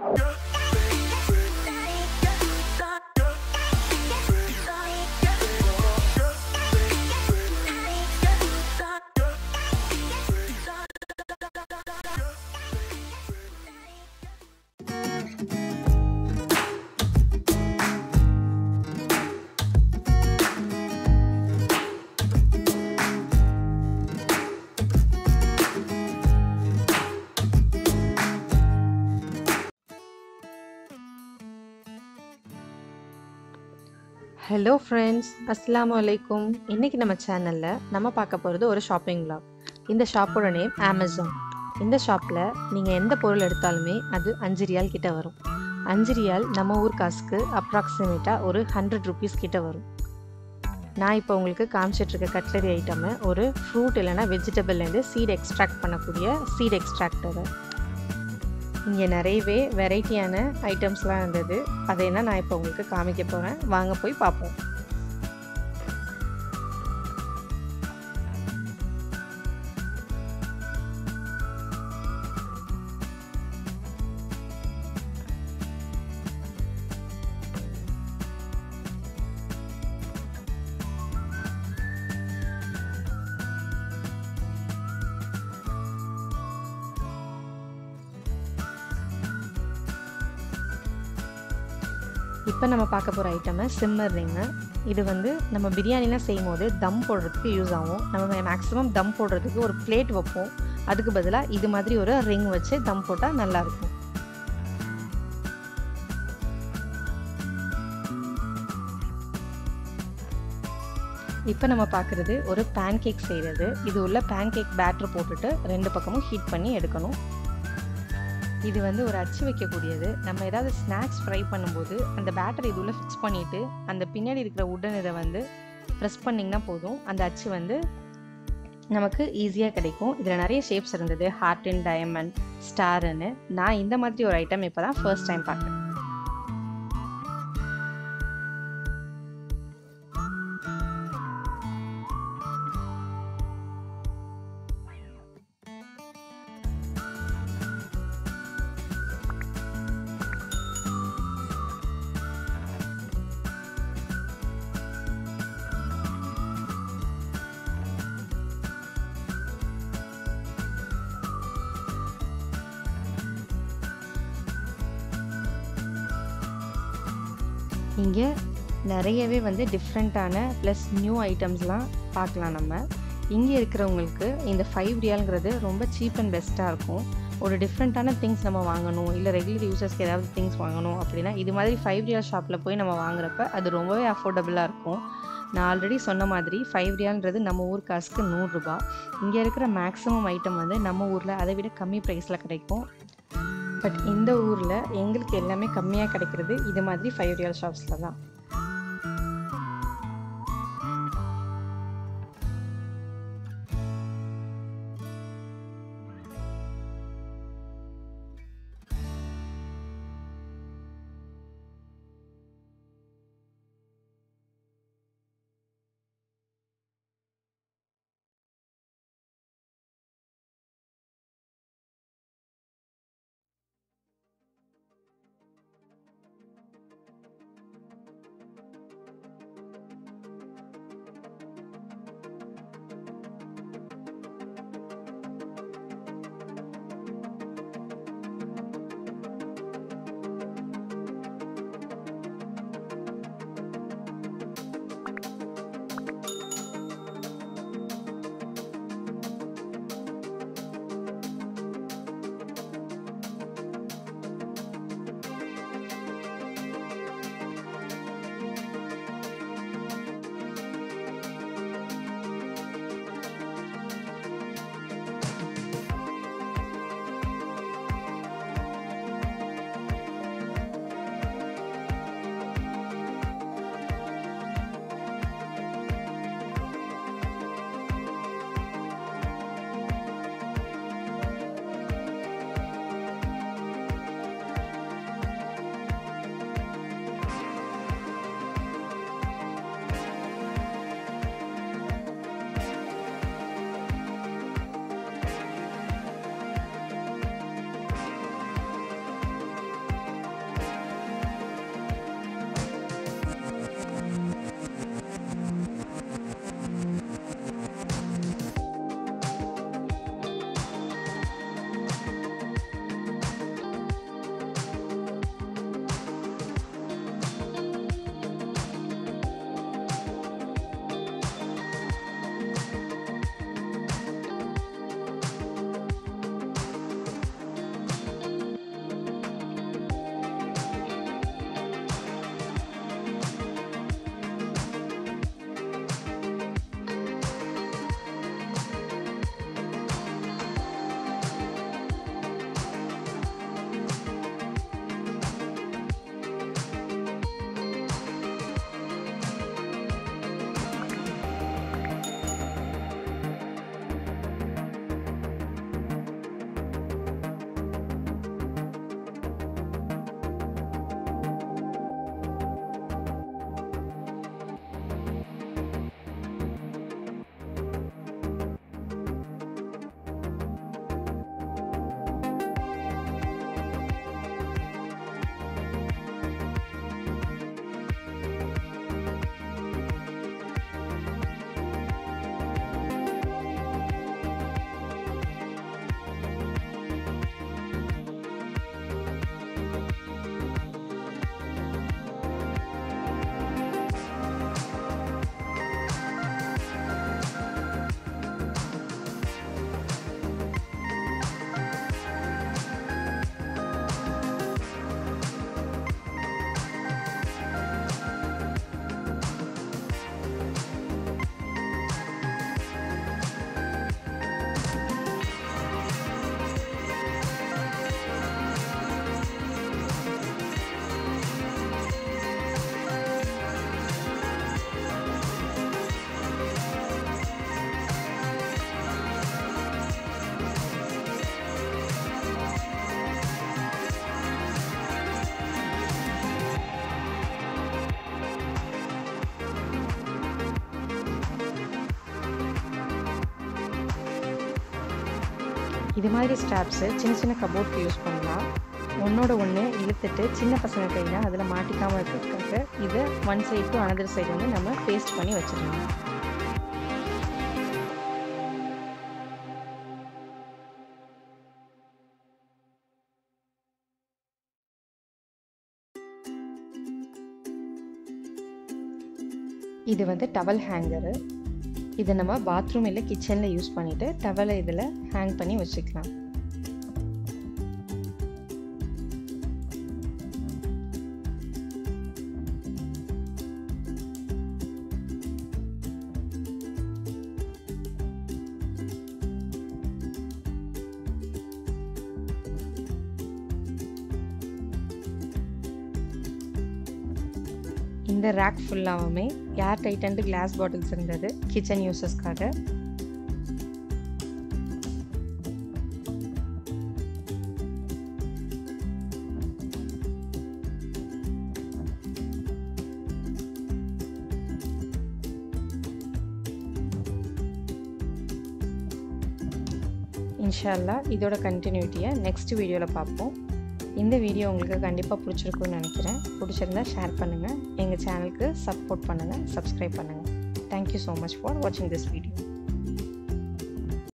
hello friends அஸ்ஸலாமு அலைக்கும் இன்னைக்கு நம்ம சேனலில் நம்ம பார்க்க போகிறது ஒரு ஷாப்பிங் vlog இந்த ஷாப்போட நேம் அமேசான் இந்த ஷாப்பில் நீங்கள் எந்த பொருள் எடுத்தாலுமே அது அஞ்சு ரியால் கிட்ட வரும் அஞ்சு ரியால் நம்ம ஊர் காசுக்கு அப்ராக்சிமேட்டாக ஒரு ஹண்ட்ரட் ருபீஸ் கிட்ட வரும் நான் இப்போ உங்களுக்கு காமிச்சிட்டு இருக்க கட்லரி ஐட்டமை ஒரு ஃப்ரூட் இல்லைன்னா வெஜிடபிள்லேருந்து சீட் எக்ஸ்ட்ராக்ட் பண்ணக்கூடிய சீட் எக்ஸ்ட்ராக்டரை இங்கே நிறையவே வெரைட்டியான ஐட்டம்ஸ்லாம் இருந்தது அதையெல்லாம் நான் இப்போ உங்களுக்கு காமிக்க போகிறேன் வாங்க போய் பார்ப்போம் இப்போ நம்ம பார்க்க போகிற ஐட்டமை சிம்மர் ரிங்கு இது வந்து நம்ம பிரியாணிலாம் செய்யும் போது தம் போடுறதுக்கு யூஸ் ஆகும் நம்ம மேக்ஸிமம் தம் போடுறதுக்கு ஒரு பிளேட் வைப்போம் அதுக்கு பதிலாக இது மாதிரி ஒரு ரிங் வச்சு தம் போட்டால் நல்லாயிருக்கும் இப்போ நம்ம பார்க்குறது ஒரு பேன் கேக் செய்கிறது இது உள்ள பேன் கேக் பேட்டர் போட்டுட்டு ரெண்டு பக்கமும் ஹீட் பண்ணி எடுக்கணும் இது வந்து ஒரு அச்சு வைக்கக்கூடியது நம்ம ஏதாவது ஸ்நாக்ஸ் ஃப்ரை பண்ணும்போது அந்த பேட்டரி இது உள்ள ஃபிக்ஸ் பண்ணிவிட்டு அந்த பின்னாடி இருக்கிற உடன் இதை வந்து ப்ரெஸ் பண்ணிங்கன்னா போதும் அந்த அச்சு வந்து நமக்கு ஈஸியாக கிடைக்கும் இதில் நிறைய ஷேப்ஸ் இருந்தது ஹார்ட் அண்ட் டயமண்ட் ஸ்டாருன்னு நான் இந்த மாதிரி ஒரு ஐட்டம் இப்போ தான் ஃபர்ஸ்ட் டைம் பார்க்குறேன் இங்கே நிறையவே வந்து டிஃப்ரெண்ட்டான ப்ளஸ் நியூ ஐட்டம்ஸ்லாம் பார்க்கலாம் நம்ம இங்கே இருக்கிறவங்களுக்கு இந்த ஃபைவ் ரியால்ங்கிறது ரொம்ப சீப் அண்ட் பெஸ்ட்டாக இருக்கும் ஒரு டிஃப்ரெண்ட்டான திங்ஸ் நம்ம வாங்கணும் இல்லை ரெகுலர் யூசர்ஸ்க்கு ஏதாவது திங்ஸ் வாங்கணும் அப்படின்னா இது மாதிரி ஃபைவ் ரியால் ஷாப்பில் போய் நம்ம வாங்குறப்ப அது ரொம்பவே அஃபோர்டபுளாக இருக்கும் நான் ஆல்ரெடி சொன்ன மாதிரி ஃபைவ் ரியால்ன்றது நம்ம ஊர் காசுக்கு நூறுரூபா இங்கே இருக்கிற மேக்ஸிமம் ஐட்டம் வந்து நம்ம ஊரில் அதை விட கம்மி ப்ரைஸில் கிடைக்கும் பட் இந்த ஊரில் எங்களுக்கு எல்லாமே கம்மியாக கிடைக்கிறது இது மாதிரி ஃபைவ் ரியல் ஷாப்ஸில் தான் இது மாதிரி ஸ்ட்ராப்ஸு சின்ன சின்ன கபோர்ட்க்கு யூஸ் பண்ணலாம் ஒன்றோட ஒன்று இழுத்துட்டு சின்ன பசங்க கையில் அதில் மாட்டிக்காமல் இருக்கிறதுக்காக இதை one side to another side வந்து நம்ம பேஸ்ட் பண்ணி வச்சிடலாம் இது வந்து டவல் ஹேங்கரு இதை நம்ம பாத்ரூம் இல்லை கிச்சனில் யூஸ் பண்ணிவிட்டு டவலை இதில் ஹேங் பண்ணி வச்சுக்கலாம் இந்த ரேக் ஃபுல்லாகவுமே ஏர் டைட்டன்டு கிளாஸ் பாட்டில்ஸ் இருந்தது கிச்சன் யூசஸ்க்காக இன்ஷால்லா இதோட கண்டினியூட்டியை நெக்ஸ்ட் வீடியோவில் பார்ப்போம் இந்த வீடியோ உங்களுக்கு கண்டிப்பாக பிடிச்சிருக்குன்னு நினைக்கிறேன் பிடிச்சிருந்தா ஷேர் பண்ணுங்கள் எங்கள் சேனலுக்கு சப்போர்ட் பண்ணுங்கள் சப்ஸ்கிரைப் பண்ணுங்கள் தேங்க்யூ ஸோ மச் ஃபார் வாட்சிங் திஸ் வீடியோ